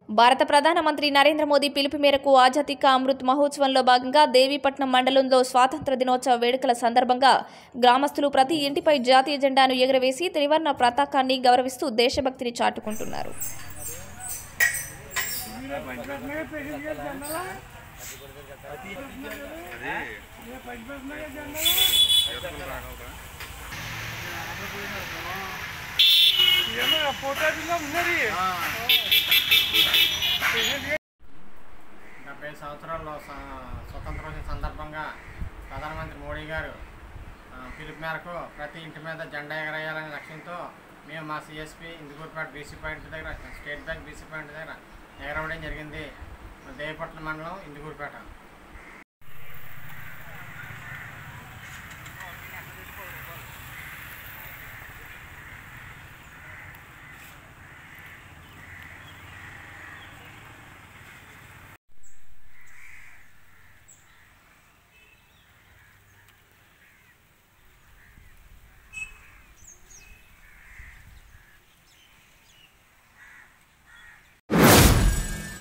భారత ప్రధానమంత్రి నరేంద్ర మోదీ పిలుపు మేరకు ఆజాదీ కా అమృత్ మహోత్సవంలో భాగంగా దేవీపట్నం మండలంలో స్వాతంత్ర దినోత్సవ వేడుకల సందర్భంగా గ్రామస్తులు ప్రతి ఇంటిపై జాతీయ జెండాను ఎగురవేసి త్రివర్ణ పతాకాన్ని గౌరవిస్తూ దేశభక్తిని చాటుకుంటున్నారు డెబ్బై సంవత్సరాల్లో స- స్వతంత్ర దిన సందర్భంగా ప్రధానమంత్రి మోడీ గారు ఆ, పిలుపు మేరకు ప్రతి ఇంటి మీద జెండా ఎగరేయాలనే లక్ష్యంతో మేము మా సిఎస్పి ఇందుకూరుపేట బీసీ పాయింట్ దగ్గర స్టేట్ బ్యాంక్ బీసీ పాయింట్ దగ్గర ఎగరవడం జరిగింది దేవపట్నం మండలం ఇందుకూరుపేట